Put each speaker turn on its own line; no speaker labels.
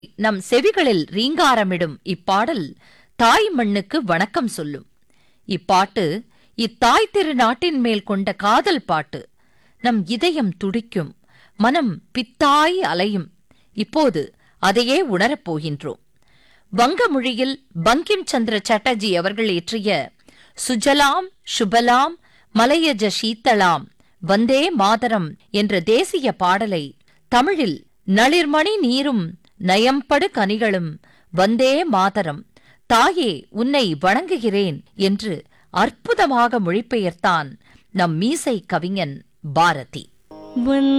நம் செவிகளில் ரீங்காரமிடும் இப்பாடல் தாய் மண்ணுக்கு வணக்கம் சொல்லும் இப்பாட்டு இத்தாய் திருநாட்டின் மேல் கொண்ட காதல் பாட்டு நம் இதயம் துடிக்கும் மனம் பித்தாய் அலையும் இப்போது அதையே உணரப் போகின்றோம் வங்க மொழியில் பங்கிம் சந்திர சட்டர்ஜி அவர்கள் இயற்றிய சுஜலாம் சுபலாம் மலையஜ சீத்தளாம் வந்தே மாதரம் என்ற தேசிய பாடலை தமிழில் நளிர்மணி நீரும் நயம்படு கனிகளும் வந்தே மாதரம் தாயே உன்னை வணங்குகிறேன் என்று அற்புதமாக மொழிபெயர்த்தான் நம் மீசை கவிஞன் பாரதி
வந்தே